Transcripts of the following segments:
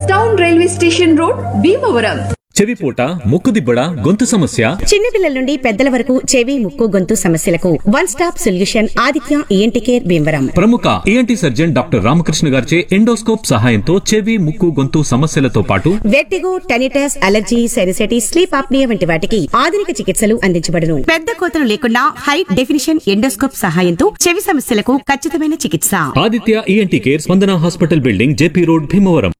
town railway station road Bhimavaram చెవిపోట ముక్కుదిబ్బడ గొంతు సమస్య చిన్నపిల్లల నుండి పెద్దల వరకు చెవి ముక్కు గొంతు సమస్యలకు one stop solution Aditya E N T care Bhimavaram ప్రముఖ ఏఎన్టీ సర్జన్ డాక్టర్ రామకృష్ణ గారిచే ఎండోస్కోప్ సహాయంతో చెవి ముక్కు గొంతు సమస్యలతో పాటు vertigo tinnitus allergy sinusitis sleep apnea వంటి వాటికి ఆధునిక చికిత్సలు అందించబడును పెద్ద కోతలు లేకుండా హై డెఫినిషన్ ఎండోస్కోప్ సహాయంతో చెవి సమస్యలకు ఖచ్చితమైన చికిత్స Aditya E N T care Spandana hospital building J P road Bhimavaram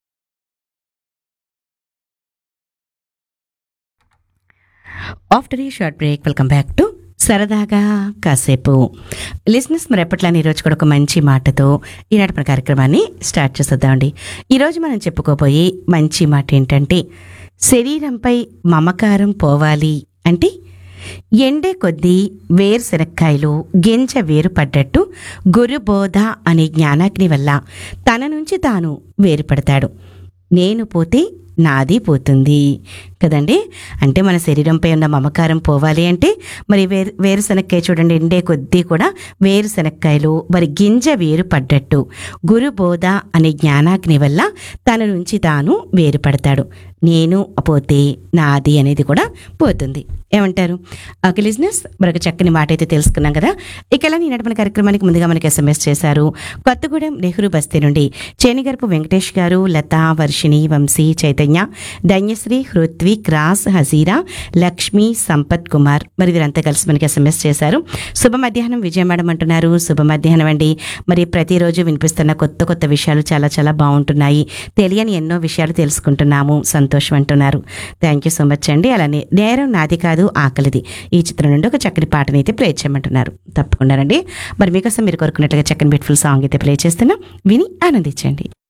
after the short break welcome back to సరదాగా కాసేపు లిజినెస్ మరి ఎప్పట్లానే ఈరోజు కూడా ఒక మంచి మాటతో ఈనాటి మన కార్యక్రమాన్ని స్టార్ట్ చేసేద్దామండి ఈరోజు మనం చెప్పుకోబోయే మంచి మాట ఏంటంటే శరీరంపై మమకారం పోవాలి అంటే ఎండే కొద్దీ వేరుశనక్కాయలు గింజ వేరుపడ్డట్టు గురుబోధ అనే జ్ఞానాగ్ని వల్ల తన నుంచి తాను వేరుపడతాడు నేను పోతే నాది పోతుంది కదండి అంటే మన శరీరంపై ఉన్న మమకారం పోవాలి అంటే మరి వేరు వేరుశనక్కాయ చూడండి ఎండే కొద్దీ కూడా వేరుశనక్కాయలు మరి గింజ వేరు పడ్డట్టు గురు బోధ అనే జ్ఞానాగ్ని వల్ల తన నుంచి తాను వేరుపడతాడు నేను పోతే నాది అనేది కూడా పోతుంది ఏమంటారు ఓకే లిజినెస్ మరొక చక్కని మాట అయితే తెలుసుకున్నాం కదా ఇక ఇలా నేను మన కార్యక్రమానికి ముందుగా మనకి ఎస్ఎంఎస్ చేశారు కొత్తగూడెం నెహ్రూ బస్తీ నుండి చేనిగరపు వెంకటేష్ గారు లతా వర్షిణి వంశీ చైతన్య ధన్యశ్రీ హృత్విక్ రాస్ హజీరా లక్ష్మి సంపత్ కుమార్ మరి వీరంతా కలిసి మనకి ఎస్ఎంఎస్ చేశారు శుభ మధ్యాహ్నం విజయ మేడం అంటున్నారు శుభ మధ్యాహ్నం అండి మరి ప్రతిరోజు వినిపిస్తున్న కొత్త కొత్త విషయాలు చాలా చాలా బాగుంటున్నాయి తెలియని ఎన్నో విషయాలు తెలుసుకుంటున్నాము సంతోషం అంటున్నారు థ్యాంక్ యూ సో మచ్ అండి అలానే నేరం నాది కాదు ఆకలిది ఈ చిత్రం నుండి ఒక చక్కని పాటని అయితే ప్లే చేయమంటున్నారు తప్పకుండా రండి మరి మీకోసం మీరు కోరుకున్నట్లుగా చక్కని బ్యూటిఫుల్ సాంగ్ అయితే ప్లే చేస్తున్నా విని ఆనందించండి